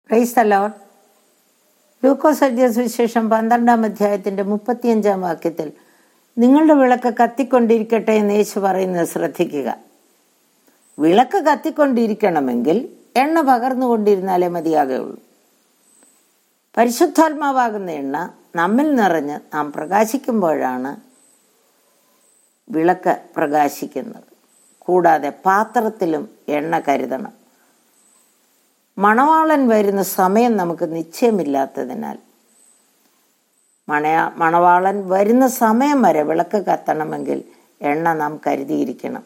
ക്രൈസ്തലോ ലൂക്കോസ് എഴുതിയ സുവിശേഷം പന്ത്രണ്ടാം അധ്യായത്തിന്റെ മുപ്പത്തിയഞ്ചാം വാക്യത്തിൽ നിങ്ങളുടെ വിളക്ക് കത്തിക്കൊണ്ടിരിക്കട്ടെ എന്ന് യേശു പറയുന്നത് ശ്രദ്ധിക്കുക വിളക്ക് കത്തിക്കൊണ്ടിരിക്കണമെങ്കിൽ എണ്ണ പകർന്നുകൊണ്ടിരുന്നാലേ മതിയാകുള്ളൂ പരിശുദ്ധാത്മാവാകുന്ന എണ്ണ നമ്മിൽ നിറഞ്ഞ് നാം പ്രകാശിക്കുമ്പോഴാണ് വിളക്ക് പ്രകാശിക്കുന്നത് കൂടാതെ പാത്രത്തിലും എണ്ണ കരുതണം മണവാളൻ വരുന്ന സമയം നമുക്ക് നിശ്ചയമില്ലാത്തതിനാൽ മണയാ മണവാളൻ വരുന്ന സമയം വരെ വിളക്ക് കത്തണമെങ്കിൽ എണ്ണ നാം കരുതിയിരിക്കണം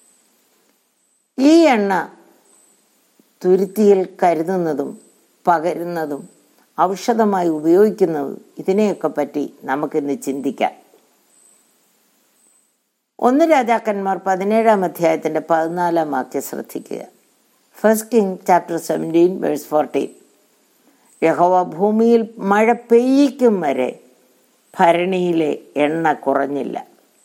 ഈ എണ്ണ തുരുത്തിയിൽ കരുതുന്നതും പകരുന്നതും ഔഷധമായി ഉപയോഗിക്കുന്നതും ഇതിനെയൊക്കെ പറ്റി നമുക്കിന്ന് ചിന്തിക്കാം ഒന്ന് രാജാക്കന്മാർ പതിനേഴാം അധ്യായത്തിന്റെ പതിനാലാം വാക്യം ശ്രദ്ധിക്കുക first king chapter seventeen verse fourteen യഹോവ ഭൂമിയിൽ മഴ പെയ്യിക്കും വരെ ഭരണിയിലെ എണ്ണ കുറഞ്ഞില്ല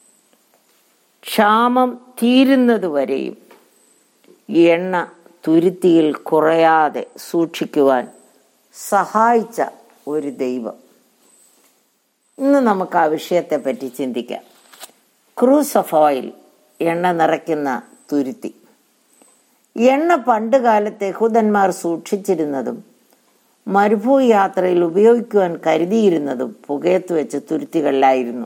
ക്ഷാമം തീരുന്നതുവരെയും ഈ എണ്ണ തുരുത്തിയിൽ കുറയാതെ സൂക്ഷിക്കുവാൻ സഹായിച്ച ഒരു ദൈവം ഇന്ന് നമുക്ക് ആ വിഷയത്തെ പറ്റി ചിന്തിക്കാം ക്രൂസ് ഓഫ് ഓയിൽ എണ്ണ നിറയ്ക്കുന്ന തുരുത്തി എണ്ണ പണ്ട് കാലത്തെ യഹൂദന്മാർ സൂക്ഷിച്ചിരുന്നതും മരുഭൂ യാത്രയിൽ ഉപയോഗിക്കുവാൻ കരുതിയിരുന്നതും പുകയത്ത് വെച്ച തുരുത്തികളിലായിരുന്നു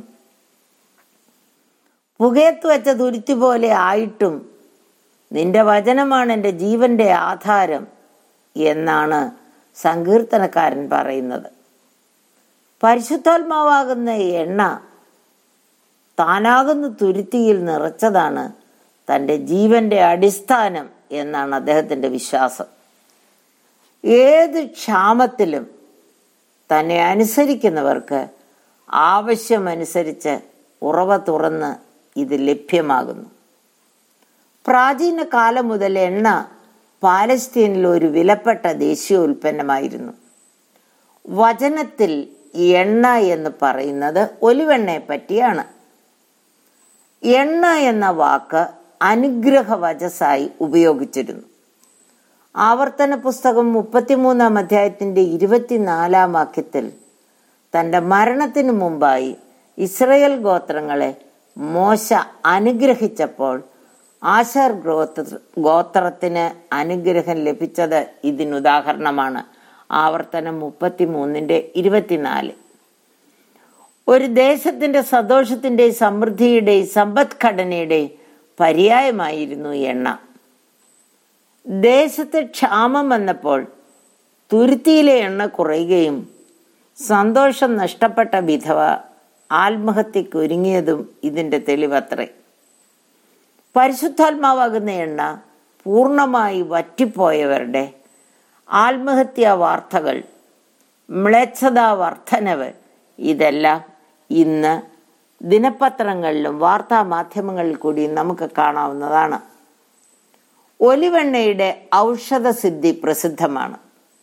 പുകയത്ത് വെച്ച തുരുത്തി പോലെ ആയിട്ടും നിന്റെ വചനമാണ് എൻ്റെ ജീവന്റെ ആധാരം എന്നാണ് സങ്കീർത്തനക്കാരൻ പറയുന്നത് പരിശുദ്ധാത്മാവാകുന്ന എണ്ണ താനാകുന്ന തുരുത്തിയിൽ നിറച്ചതാണ് തൻ്റെ ജീവന്റെ അടിസ്ഥാനം എന്നാണ് അദ്ദേഹത്തിന്റെ വിശ്വാസം ഏത് ക്ഷാമത്തിലും തന്നെ അനുസരിക്കുന്നവർക്ക് ആവശ്യമനുസരിച്ച് ഉറവ തുറന്ന് ഇത് ലഭ്യമാകുന്നു പ്രാചീന കാലം മുതൽ എണ്ണ പാലസ്തീനിൽ ഒരു വിലപ്പെട്ട ദേശീയ ഉൽപ്പന്നമായിരുന്നു വചനത്തിൽ എണ്ണ എന്ന് പറയുന്നത് ഒലിവെണ്ണയെ പറ്റിയാണ് എണ്ണ എന്ന വാക്ക് അനുഗ്രഹ വചസായി ഉപയോഗിച്ചിരുന്നു ആവർത്തന പുസ്തകം മുപ്പത്തിമൂന്നാം അധ്യായത്തിന്റെ ഇരുപത്തിനാലാം വാക്യത്തിൽ തന്റെ മരണത്തിനു മുമ്പായി ഇസ്രയേൽ ഗോത്രങ്ങളെ മോശ അനുഗ്രഹിച്ചപ്പോൾ ആശാർ ഗോത്ര ഗോത്രത്തിന് അനുഗ്രഹം ലഭിച്ചത് ഇതിനുദാഹരണമാണ് ആവർത്തനം മുപ്പത്തിമൂന്നിന്റെ ഇരുപത്തിനാല് ഒരു ദേശത്തിന്റെ സന്തോഷത്തിന്റെയും സമൃദ്ധിയുടെയും സമ്പദ്ഘടനയുടെയും പര്യായമായിരുന്നു എണ്ണ ദേശത്ത് ക്ഷാമം വന്നപ്പോൾ തുരുത്തിയിലെ എണ്ണ കുറയുകയും സന്തോഷം നഷ്ടപ്പെട്ട വിധവ ആത്മഹത്യക്ക് ഒരുങ്ങിയതും ഇതിന്റെ തെളിവത്രേ പരിശുദ്ധാത്മാവാകുന്ന എണ്ണ പൂർണ്ണമായി വറ്റിപ്പോയവരുടെ ആത്മഹത്യാ വാർത്തകൾ മ്ലേച്ഛതാ വർധനവ് ഇതെല്ലാം ഇന്ന് ദിനപത്രങ്ങളിലും വാർത്താ മാധ്യമങ്ങളിൽ കൂടി നമുക്ക് കാണാവുന്നതാണ് ഒലിവെണ്ണയുടെ ഔഷധ സിദ്ധി പ്രസിദ്ധമാണ്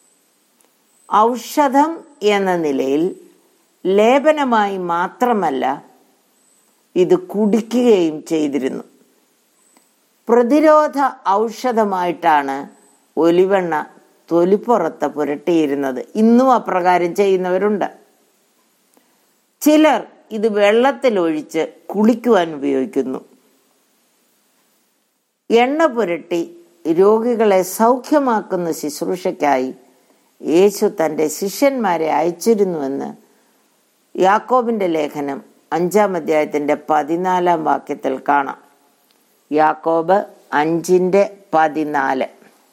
ഔഷധം എന്ന നിലയിൽ ലേപനമായി മാത്രമല്ല ഇത് കുടിക്കുകയും ചെയ്തിരുന്നു പ്രതിരോധ ഔഷധമായിട്ടാണ് ഒലിവെണ്ണ തൊലിപ്പുറത്ത് പുരട്ടിയിരുന്നത് ഇന്നും അപ്രകാരം ചെയ്യുന്നവരുണ്ട് ചിലർ ഇത് വെള്ളത്തിലൊഴിച്ച് കുളിക്കുവാൻ ഉപയോഗിക്കുന്നു എണ്ണ പുരട്ടി രോഗികളെ സൗഖ്യമാക്കുന്ന ശുശ്രൂഷയ്ക്കായി യേശു തന്റെ ശിഷ്യന്മാരെ അയച്ചിരുന്നുവെന്ന് യാക്കോബിന്റെ ലേഖനം അഞ്ചാം അധ്യായത്തിന്റെ പതിനാലാം വാക്യത്തിൽ കാണാം യാക്കോബ് അഞ്ചിന്റെ പതിനാല്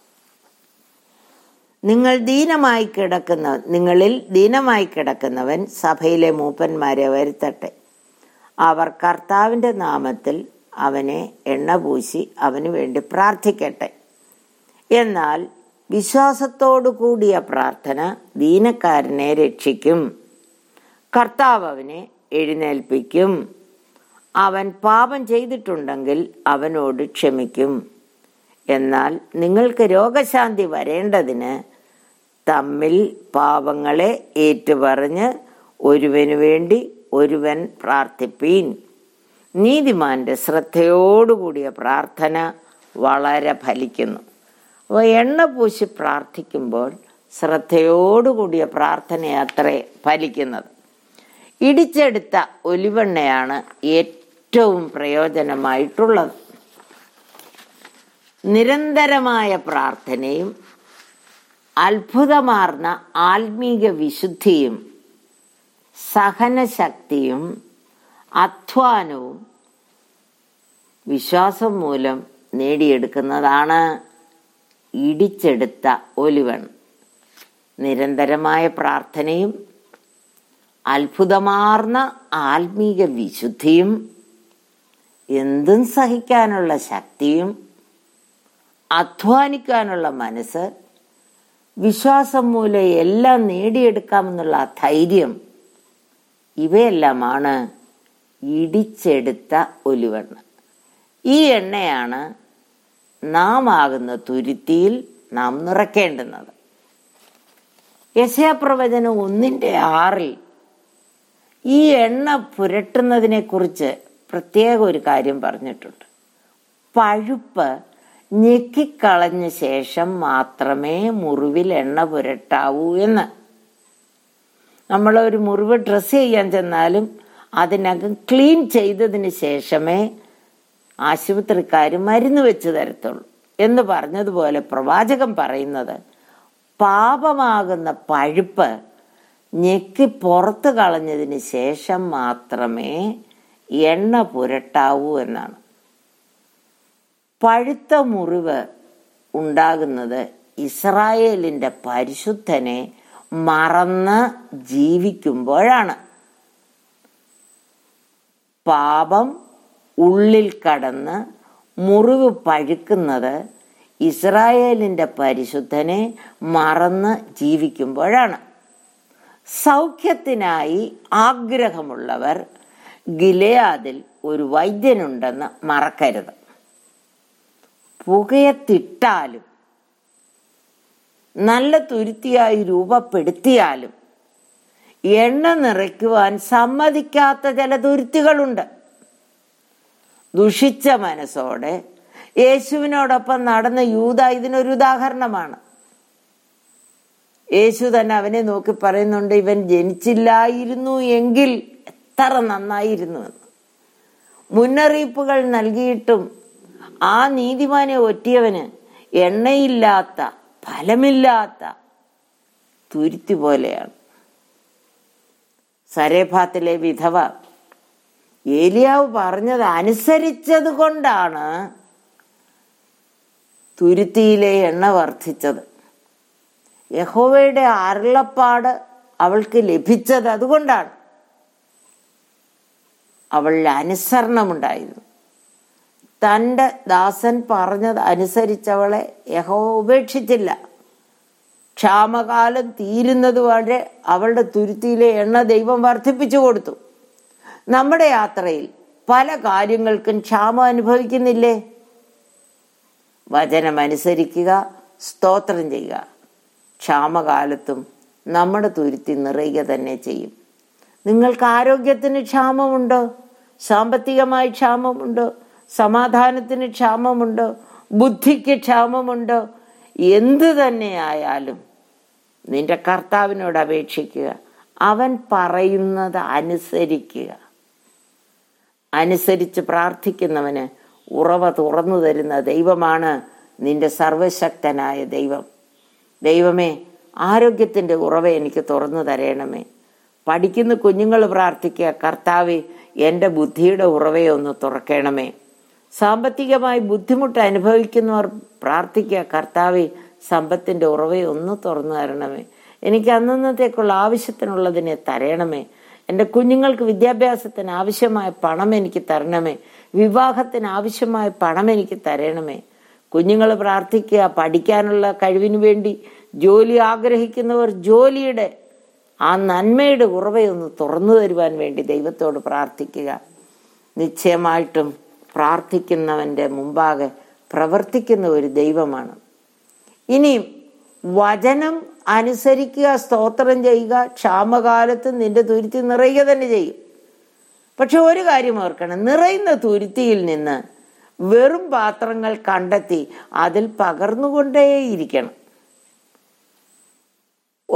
നിങ്ങൾ ദീനമായി കിടക്കുന്ന നിങ്ങളിൽ ദീനമായി കിടക്കുന്നവൻ സഭയിലെ മൂപ്പന്മാരെ വരുത്തട്ടെ അവർ കർത്താവിന്റെ നാമത്തിൽ അവനെ എണ്ണ പൂശി അവന് വേണ്ടി പ്രാർത്ഥിക്കട്ടെ എന്നാൽ വിശ്വാസത്തോടു കൂടിയ പ്രാർത്ഥന ദീനക്കാരനെ രക്ഷിക്കും കർത്താവ് അവനെ എഴുന്നേൽപ്പിക്കും അവൻ പാപം ചെയ്തിട്ടുണ്ടെങ്കിൽ അവനോട് ക്ഷമിക്കും എന്നാൽ നിങ്ങൾക്ക് രോഗശാന്തി വരേണ്ടതിന് തമ്മിൽ പാപങ്ങളെ ഏറ്റുപറഞ്ഞ് ഒരുവനു വേണ്ടി ഒരുവൻ പ്രാർത്ഥിപ്പീൻ നീതിമാന്റെ ശ്രദ്ധയോടുകൂടിയ പ്രാർത്ഥന വളരെ ഫലിക്കുന്നു അപ്പോൾ എണ്ണ പൂശി പ്രാർത്ഥിക്കുമ്പോൾ ശ്രദ്ധയോടുകൂടിയ പ്രാർത്ഥനയത്രേ ഫലിക്കുന്നത് ഇടിച്ചെടുത്ത ഒലിവെണ്ണയാണ് ഏറ്റവും പ്രയോജനമായിട്ടുള്ളത് നിരന്തരമായ പ്രാർത്ഥനയും അത്ഭുതമാർന്ന ആത്മീക വിശുദ്ധിയും സഹനശക്തിയും അധ്വാനവും വിശ്വാസം മൂലം നേടിയെടുക്കുന്നതാണ് ഇടിച്ചെടുത്ത ഒലിവൺ നിരന്തരമായ പ്രാർത്ഥനയും അത്ഭുതമാർന്ന ആത്മീക വിശുദ്ധിയും എന്തും സഹിക്കാനുള്ള ശക്തിയും അധ്വാനിക്കാനുള്ള മനസ്സ് വിശ്വാസം മൂലം എല്ലാം നേടിയെടുക്കാമെന്നുള്ള ആ ധൈര്യം ഇവയെല്ലാമാണ് ഇടിച്ചെടുത്ത ഒലിവെണ്ണ ഈ എണ്ണയാണ് നാം ആകുന്ന തുരുത്തിയിൽ നാം നിറയ്ക്കേണ്ടുന്നത് യശയാപ്രവചനം ഒന്നിൻ്റെ ആറിൽ ഈ എണ്ണ പുരട്ടുന്നതിനെ കുറിച്ച് പ്രത്യേക ഒരു കാര്യം പറഞ്ഞിട്ടുണ്ട് പഴുപ്പ് ഞെക്കിക്കളഞ്ഞ ശേഷം മാത്രമേ മുറിവിൽ എണ്ണ പുരട്ടാവൂ എന്ന് നമ്മൾ ഒരു മുറിവ് ഡ്രസ്സ് ചെയ്യാൻ ചെന്നാലും അതിനകം ക്ലീൻ ചെയ്തതിന് ശേഷമേ ആശുപത്രിക്കാർ മരുന്ന് വെച്ച് തരത്തുള്ളൂ എന്ന് പറഞ്ഞതുപോലെ പ്രവാചകൻ പറയുന്നത് പാപമാകുന്ന പഴുപ്പ് ഞെക്കി പുറത്ത് കളഞ്ഞതിന് ശേഷം മാത്രമേ എണ്ണ പുരട്ടാവൂ എന്നാണ് പഴുത്ത മുറിവ് ഉണ്ടാകുന്നത് ഇസ്രായേലിന്റെ പരിശുദ്ധനെ മറന്ന് ജീവിക്കുമ്പോഴാണ് പാപം ഉള്ളിൽ കടന്ന് മുറിവ് പഴുക്കുന്നത് ഇസ്രായേലിന്റെ പരിശുദ്ധനെ മറന്ന് ജീവിക്കുമ്പോഴാണ് സൗഖ്യത്തിനായി ആഗ്രഹമുള്ളവർ ഗിലയാദിൽ ഒരു വൈദ്യനുണ്ടെന്ന് മറക്കരുത് പുകയത്തിട്ടാലും നല്ല തുരുത്തിയായി രൂപപ്പെടുത്തിയാലും എണ്ണ നിറയ്ക്കുവാൻ സമ്മതിക്കാത്ത ചില തുരുത്തികളുണ്ട് ദുഷിച്ച മനസ്സോടെ യേശുവിനോടൊപ്പം നടന്ന യൂത ഇതിനൊരു ഉദാഹരണമാണ് യേശു തന്നെ അവനെ നോക്കി പറയുന്നുണ്ട് ഇവൻ ജനിച്ചില്ലായിരുന്നു എങ്കിൽ എത്ര നന്നായിരുന്നു എന്ന് മുന്നറിയിപ്പുകൾ നൽകിയിട്ടും ആ നീതിമാനെ ഒറ്റിയവന് എണ്ണയില്ലാത്ത ഫലമില്ലാത്ത തുരുത്തി പോലെയാണ് സരേഭാത്തിലെ വിധവ ഏലിയാവ് പറഞ്ഞത് അനുസരിച്ചത് കൊണ്ടാണ് തുരുത്തിയിലെ എണ്ണ വർദ്ധിച്ചത് യഹോവയുടെ അരുളപ്പാട് അവൾക്ക് ലഭിച്ചത് അതുകൊണ്ടാണ് അവളിൽ അനുസരണമുണ്ടായിരുന്നു തൻ്റെ ദാസൻ പറഞ്ഞത് അനുസരിച്ചവളെ യഹോ ഉപേക്ഷിച്ചില്ല ക്ഷാമകാലം തീരുന്നത് വരെ അവളുടെ തുരുത്തിയിലെ എണ്ണ ദൈവം വർദ്ധിപ്പിച്ചു കൊടുത്തു നമ്മുടെ യാത്രയിൽ പല കാര്യങ്ങൾക്കും ക്ഷാമം അനുഭവിക്കുന്നില്ലേ വചനം അനുസരിക്കുക സ്തോത്രം ചെയ്യുക ക്ഷാമകാലത്തും നമ്മുടെ തുരുത്തി നിറയുക തന്നെ ചെയ്യും നിങ്ങൾക്ക് ആരോഗ്യത്തിന് ക്ഷാമമുണ്ടോ സാമ്പത്തികമായി ക്ഷാമമുണ്ടോ സമാധാനത്തിന് ക്ഷാമമുണ്ടോ ബുദ്ധിക്ക് ക്ഷാമമുണ്ടോ എന്തു തന്നെയായാലും നിന്റെ കർത്താവിനോട് അപേക്ഷിക്കുക അവൻ പറയുന്നത് അനുസരിക്കുക അനുസരിച്ച് പ്രാർത്ഥിക്കുന്നവന് ഉറവ തുറന്നു തരുന്ന ദൈവമാണ് നിന്റെ സർവശക്തനായ ദൈവം ദൈവമേ ആരോഗ്യത്തിൻ്റെ ഉറവ എനിക്ക് തുറന്നു തരണമേ പഠിക്കുന്ന കുഞ്ഞുങ്ങൾ പ്രാർത്ഥിക്കുക കർത്താവെ എൻ്റെ ബുദ്ധിയുടെ ഉറവയെ ഒന്ന് തുറക്കണമേ സാമ്പത്തികമായി ബുദ്ധിമുട്ട് അനുഭവിക്കുന്നവർ പ്രാർത്ഥിക്കുക കർത്താവെ സമ്പത്തിൻ്റെ ഉറവയെ ഒന്ന് തുറന്നു തരണമേ എനിക്ക് അന്നന്നത്തേക്കുള്ള ആവശ്യത്തിനുള്ളതിനെ തരണമേ എൻ്റെ കുഞ്ഞുങ്ങൾക്ക് വിദ്യാഭ്യാസത്തിന് ആവശ്യമായ പണം എനിക്ക് തരണമേ വിവാഹത്തിന് ആവശ്യമായ പണം എനിക്ക് തരണമേ കുഞ്ഞുങ്ങൾ പ്രാർത്ഥിക്കുക പഠിക്കാനുള്ള കഴിവിന് വേണ്ടി ജോലി ആഗ്രഹിക്കുന്നവർ ജോലിയുടെ ആ നന്മയുടെ ഉറവയൊന്ന് തുറന്നു തരുവാൻ വേണ്ടി ദൈവത്തോട് പ്രാർത്ഥിക്കുക നിശ്ചയമായിട്ടും പ്രാർത്ഥിക്കുന്നവന്റെ മുമ്പാകെ പ്രവർത്തിക്കുന്ന ഒരു ദൈവമാണ് ഇനിയും വചനം അനുസരിക്കുക സ്തോത്രം ചെയ്യുക ക്ഷാമകാലത്ത് നിന്റെ തുരുത്തി നിറയുക തന്നെ ചെയ്യും പക്ഷെ ഒരു കാര്യം ഓർക്കണം നിറയുന്ന തുരുത്തിയിൽ നിന്ന് വെറും പാത്രങ്ങൾ കണ്ടെത്തി അതിൽ പകർന്നുകൊണ്ടേയിരിക്കണം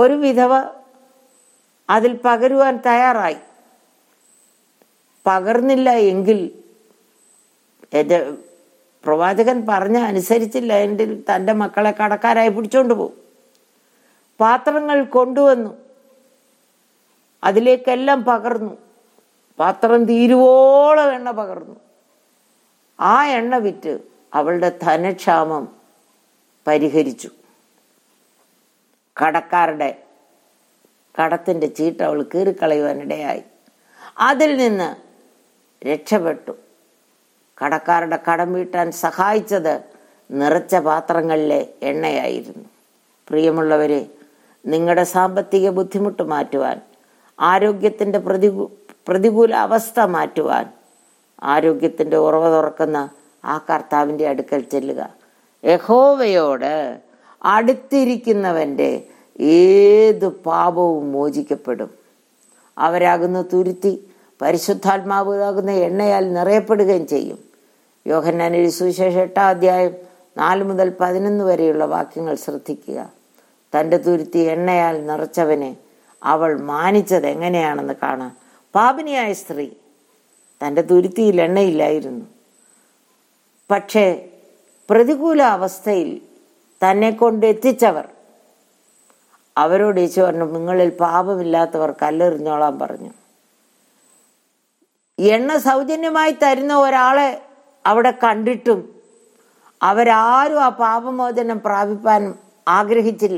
ഒരു വിധവ അതിൽ പകരുവാൻ തയ്യാറായി പകർന്നില്ല എങ്കിൽ എൻ്റെ പ്രവാചകൻ പറഞ്ഞ അനുസരിച്ചില്ല എൻ്റെ തൻ്റെ മക്കളെ കടക്കാരായി പിടിച്ചോണ്ട് പോകും പാത്രങ്ങൾ കൊണ്ടുവന്നു അതിലേക്കെല്ലാം പകർന്നു പാത്രം തീരുവോളം എണ്ണ പകർന്നു ആ എണ്ണ വിറ്റ് അവളുടെ ധനക്ഷാമം പരിഹരിച്ചു കടക്കാരുടെ കടത്തിൻ്റെ ചീട്ട് അവൾ കീറിക്കളയുവാനിടയായി അതിൽ നിന്ന് രക്ഷപ്പെട്ടു കടക്കാരുടെ കടം വീട്ടാൻ സഹായിച്ചത് നിറച്ച പാത്രങ്ങളിലെ എണ്ണയായിരുന്നു പ്രിയമുള്ളവരെ നിങ്ങളുടെ സാമ്പത്തിക ബുദ്ധിമുട്ട് മാറ്റുവാൻ ആരോഗ്യത്തിൻ്റെ പ്രതികൂ പ്രതികൂല അവസ്ഥ മാറ്റുവാൻ ആരോഗ്യത്തിൻ്റെ ഉറവ തുറക്കുന്ന ആ കർത്താവിൻ്റെ അടുക്കൽ ചെല്ലുക യഹോവയോട് അടുത്തിരിക്കുന്നവൻ്റെ ഏത് പാപവും മോചിക്കപ്പെടും അവരാകുന്ന തുരുത്തി പരിശുദ്ധാത്മാവാകുന്ന എണ്ണയാൽ നിറയപ്പെടുകയും ചെയ്യും യോഹന്നാൻ സുവിശേഷ എട്ടാം അധ്യായം നാല് മുതൽ പതിനൊന്ന് വരെയുള്ള വാക്യങ്ങൾ ശ്രദ്ധിക്കുക തൻ്റെ തുരുത്തി എണ്ണയാൽ നിറച്ചവനെ അവൾ മാനിച്ചത് എങ്ങനെയാണെന്ന് കാണാം പാപിനിയായ സ്ത്രീ തൻ്റെ തുരുത്തിയിൽ എണ്ണയില്ലായിരുന്നു പക്ഷേ പ്രതികൂല അവസ്ഥയിൽ തന്നെ കൊണ്ട് എത്തിച്ചവർ അവരോട് യേശു പറഞ്ഞു നിങ്ങളിൽ പാപമില്ലാത്തവർ കല്ലെറിഞ്ഞോളാൻ പറഞ്ഞു എണ്ണ സൗജന്യമായി തരുന്ന ഒരാളെ അവിടെ കണ്ടിട്ടും അവരാരും ആ പാപമോചനം പ്രാപിപ്പാൻ ആഗ്രഹിച്ചില്ല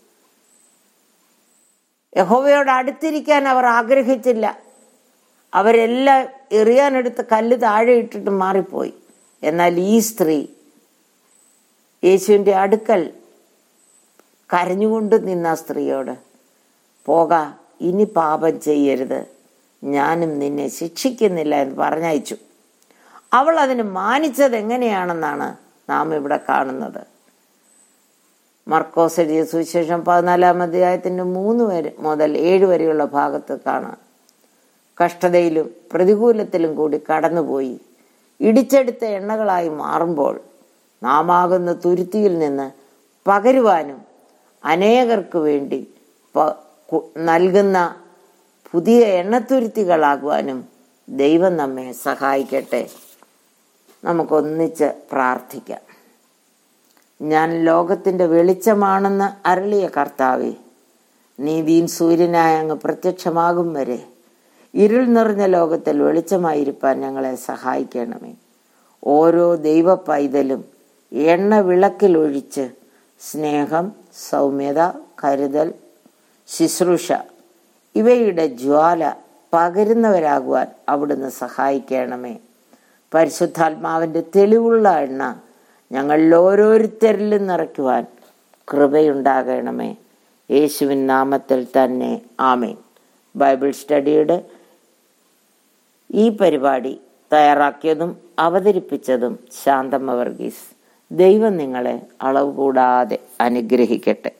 യഹോവയോട് അടുത്തിരിക്കാൻ അവർ ആഗ്രഹിച്ചില്ല അവരെല്ലാം എറിയാനെടുത്ത് കല്ല് താഴെ ഇട്ടിട്ട് മാറിപ്പോയി എന്നാൽ ഈ സ്ത്രീ യേശുവിൻ്റെ അടുക്കൽ കരഞ്ഞുകൊണ്ട് നിന്ന ആ സ്ത്രീയോട് പോക ഇനി പാപം ചെയ്യരുത് ഞാനും നിന്നെ ശിക്ഷിക്കുന്നില്ല എന്ന് പറഞ്ഞയച്ചു അവൾ അതിന് മാനിച്ചത് എങ്ങനെയാണെന്നാണ് നാം ഇവിടെ കാണുന്നത് മർക്കോസ് എഴുതിയ സുവിശേഷം പതിനാലാം അധ്യായത്തിന്റെ മൂന്ന് വരെ മുതൽ ഏഴ് വരെയുള്ള ഭാഗത്ത് കാണാം കഷ്ടതയിലും പ്രതികൂലത്തിലും കൂടി കടന്നുപോയി ഇടിച്ചെടുത്ത എണ്ണകളായി മാറുമ്പോൾ നാമാകുന്ന തുരുത്തിയിൽ നിന്ന് പകരുവാനും അനേകർക്ക് വേണ്ടി നൽകുന്ന പുതിയ എണ്ണത്തുരുത്തികളാകുവാനും ദൈവം നമ്മെ സഹായിക്കട്ടെ നമുക്കൊന്നിച്ച് പ്രാർത്ഥിക്കാം ഞാൻ ലോകത്തിന്റെ വെളിച്ചമാണെന്ന് അരളിയ കർത്താവെ നീതിയും സൂര്യനായ അങ്ങ് പ്രത്യക്ഷമാകും വരെ ഇരുൾ നിറഞ്ഞ ലോകത്തിൽ വെളിച്ചമായിരിക്കാൻ ഞങ്ങളെ സഹായിക്കണമേ ഓരോ ദൈവ പൈതലും എണ്ണ വിളക്കിൽ ഒഴിച്ച് സ്നേഹം സൗമ്യത കരുതൽ ശുശ്രൂഷ ഇവയുടെ ജ്വാല പകരുന്നവരാകുവാൻ അവിടുന്ന് സഹായിക്കണമേ പരിശുദ്ധാത്മാവിന്റെ തെളിവുള്ള എണ്ണ ഞങ്ങളിൽ ഓരോരുത്തരിലും നിറയ്ക്കുവാൻ കൃപയുണ്ടാകണമേ യേശുവിൻ നാമത്തിൽ തന്നെ ആമേൻ ബൈബിൾ സ്റ്റഡിയുടെ ഈ പരിപാടി തയ്യാറാക്കിയതും അവതരിപ്പിച്ചതും ശാന്തമ്മ വർഗീസ് ദൈവം നിങ്ങളെ അളവ് കൂടാതെ അനുഗ്രഹിക്കട്ടെ